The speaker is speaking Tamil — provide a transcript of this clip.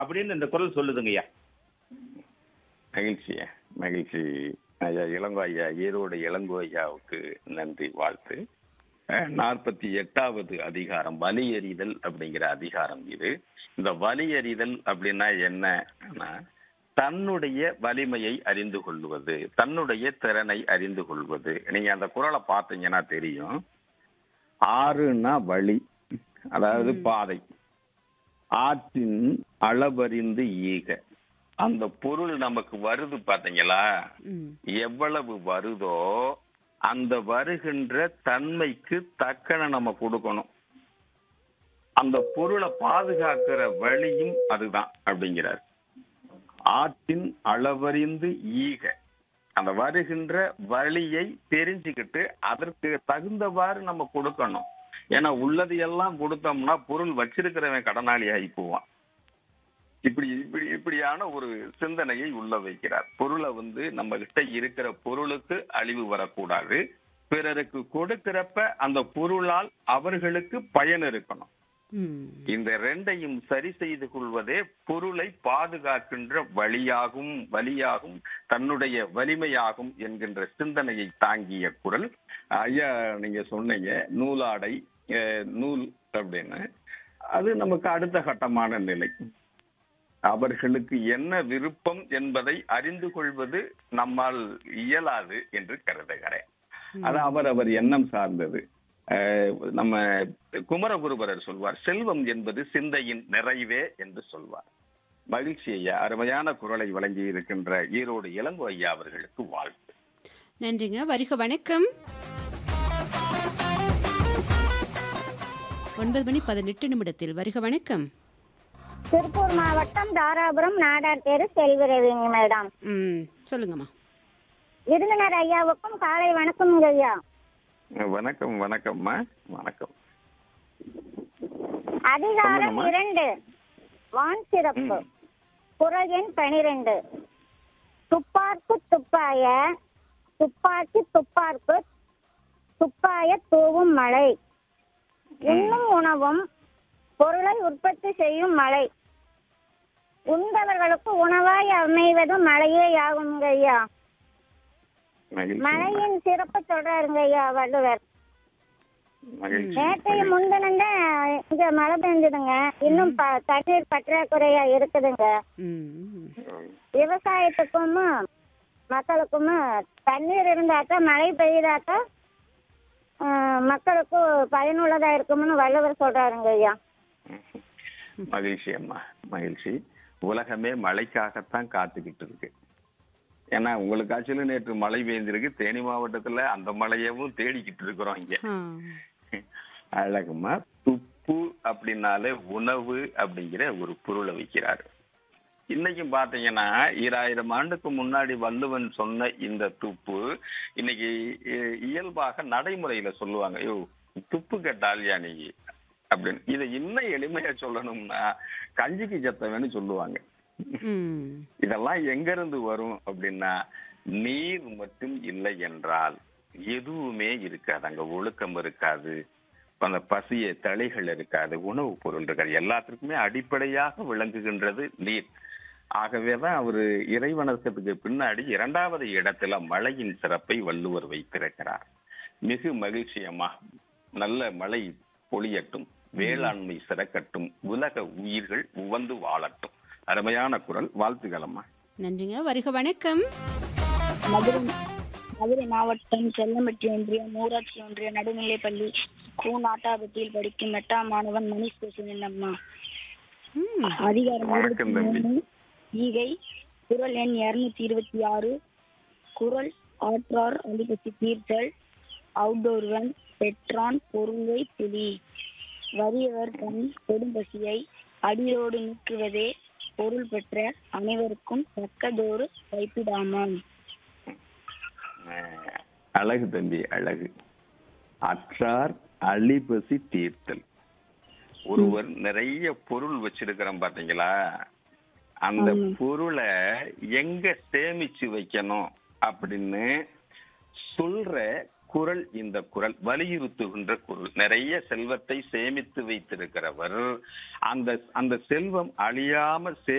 அப்படின்னு இந்த குரல் சொல்லுதுங்கய்யா மகிழ்ச்சி மகிழ்ச்சி ஐயா இளங்கோ ஐயா ஈரோடு இளங்கோ ஐயாவுக்கு நன்றி வாழ்த்து நாற்பத்தி எட்டாவது அதிகாரம் வலி எறிதல் அப்படிங்கிற அதிகாரம் இது இந்த வலி எறிதல் அப்படின்னா என்னன்னா தன்னுடைய வலிமையை அறிந்து கொள்வது தன்னுடைய திறனை அறிந்து கொள்வது நீங்க அந்த குரலை பார்த்தீங்கன்னா தெரியும் ஆறுனா வழி அதாவது பாதை ஆற்றின் அளவறிந்து ஈக அந்த பொருள் நமக்கு வருது பாத்தீங்களா ம் எவ்வளவு வருதோ அந்த வருகின்ற தன்மைக்கு தக்கன நம்ம கொடுக்கணும் அந்த பொருளை பாதுகாக்கிற வழியும் அதுதான் அப்படிங்கிறார் ஆற்றின் அளவறிந்து ஈக அந்த வருகின்ற வழியை தெரிஞ்சுக்கிட்டு அதற்கு தகுந்தவாறு நம்ம கொடுக்கணும் ஏன்னா உள்ளது எல்லாம் கொடுத்தோம்னா பொருள் வச்சிருக்கிறவன் கடனாளி ஆகி போவான் இப்படி இப்படி இப்படியான ஒரு சிந்தனையை உள்ள வைக்கிறார் பொருளை வந்து நம்ம கிட்ட இருக்கிற பொருளுக்கு அழிவு வரக்கூடாது பிறருக்கு கொடுக்கிறப்ப அந்த பொருளால் அவர்களுக்கு பயன் இருக்கணும் ம் இந்த ரெண்டையும் சரி செய்து கொள்வதே பொருளை பாதுகாக்கின்ற வழியாகும் வழியாகும் தன்னுடைய வலிமையாகும் என்கின்ற சிந்தனையை தாங்கிய குரல் ஐயா நீங்க சொன்னீங்க நூலாடை அஹ், நூல் அப்படின்னு அது நமக்கு அடுத்த கட்டமான நிலை அவர்களுக்கு என்ன விருப்பம் என்பதை அறிந்து கொள்வது நம்மால் இயலாது என்று கருதுகிறேன் அது அவரவர் எண்ணம் சார்ந்தது அஹ், நம்ம குமரகுருபரர் சொல்வார் செல்வம் என்பது சிந்தையின் நிறைவே என்று சொல்வார் மகிழ்ச்சி ஐயா அருமையான குரலை வழங்கி இருக்கின்ற ஈரோடு இளங்கோ ஐயா அவர்களுக்கு வாழ்த்து நன்றிங்க வருக வணக்கம் ஒன்பது மணி பதினெட்டு நிமிடத்தில் வருக வணக்கம் திருப்பூர் மாவட்டம் தாராபுரம் நாடார் தெரு செல்விரவிங்க மேடம் ம் சொல்லுங்கம்மா விருந்தினர் ஐயாவுக்கும் காலை வணக்கம்ங்க ஐயா வணக்கம் வணக்கம்மா வணக்கம் அதிகாரம் சொல்லுங்கம்மா. இரண்டு வான் சிறப்பு ம். குரல் எண் பனிரெண்டு துப்பார்க்கு துப்பாய துப்பாக்கி துப்பார்க்கு துப்பாய தூவும் மழை உண்ணும் உணவும் பொருளை உற்பத்தி செய்யும் மழை உண்பவர்களுக்கு உணவாய் அமைவதும் மழையே ஆகுங்க ஐயா மகிழ்ச்சி மழையின் சிறப்பு சொல்றாருங்க ஐயா வள்ளுவர் மகிழ்ச்சி நேற்றைய முன்தினங்க இங்க மழை பெஞ்சதுங்க இன்னும் ப- தண்ணீர் பற்றாக்குறையா இருக்குதுங்க ம் ம். விவசாயத்துக்கும் மக்களுக்கும் தண்ணீர் இருந்தாக்கா மழை பெய்யுதாக்கா ஆஹ், மக்களுக்கு பயனுள்ளதா இருக்கும்னு வள்ளுவர் சொல்றாருங்க ஐயா மகிழ்ச்சி அம்மா மகிழ்ச்சி உலகமே மழைக்காகத்தான் காத்துக்கிட்டு இருக்கு ஏன்னா உங்களுக்காச்சும் நேற்று மழை பெய்ந்திருக்கு தேனி மாவட்டத்துல அந்த மழையவும் தேடிக்கிட்டு இருக்கிறோம் இங்க ஆ அழகுமா துப்பு அப்படின்னாலே உணவு அப்படிங்கிற ஒரு பொருளை வைக்கிறாரு இன்னைக்கும் பாத்தீங்கன்னா ஈராயிரம் ஆண்டுக்கு முன்னாடி வள்ளுவன் சொன்ன இந்த துப்பு இன்னைக்கு இ- இயல்பாக நடைமுறையில சொல்லுவாங்க ஐயோ துப்பு கேட்டாலியா நீ அப்படின்னு இதை இன்னும் எளிமையா சொல்லணும்னா கஞ்சிக்கு செத்தவன்னு சொல்லுவாங்க ம் இதெல்லாம் எங்க இருந்து வரும் அப்படின்னா நீர் மட்டும் இல்லை என்றால் எதுவுமே இருக்காது அங்க ஒழுக்கம் இருக்காது அந்த பசிய தளைகள் இருக்காது உணவுப் பொருள் இருக்காது எல்லாத்துக்குமே அடிப்படையாக விளங்குகின்றது நீர் ஆகவேதான் அவரு இறைவணக்கத்துக்கு பின்னாடி இரண்டாவது இடத்துல மழையின் சிறப்பை வள்ளுவர் வைத்திருக்கிறார் மிகு மகிழ்ச்சியம்மா நல்ல மழை பொழியட்டும் வேளாண்மை சிறக்கட்டும் உலக உயிர்கள் உவந்து வாழட்டும் அருமையான குரல் வாழ்த்துக்களம்மா நன்றிங்க வருக வணக்கம் மதுரை மதுரை மாவட்டம் செல்லம்பட்டி ஒன்றியம் ஊராட்சி ஒன்றிய நடுநிலைப்பள்ளி கு நாட்டாபத்தியில் படிக்கும் எட்டாம் மாணவன் மணிஷ் பேசுகிறேன் அம்மா ம் அதிகாரம் வணக்கம் இருபத்தி தம்பி. மூணு ஈகை குரல் எண் இருநூத்தி இருபத்தி ஆறு குரல் ஆற்றார் அலிபசி தீர்த்தல் அவுடோர்வன் பெற்றான் பொருளை புலி வறியவர் தன் கொடும்பசியை அடியோடு நீக்குவதே பொருள் பெற்ற அனைவருக்கும் தக்கதொரு வைப்பிடாமாம் அஹ், அழகு தம்பி அழகு அற்றார் அழிபசி தீர்த்தல் ஒருவர் நிறைய பொருள் வச்சிருக்கிறோம் பாத்தீங்களா அந்த பொருளை எங்க சேமிச்சு வைக்கணும் அப்படின்னு சொல்ற குரல் இந்த குரல் வலியுறுத்துகின்ற குரல் நிறைய செல்வத்தை சேமித்து வைத்திருக்கிறவர் அந்த அந்த செல்வம் அழியாம சே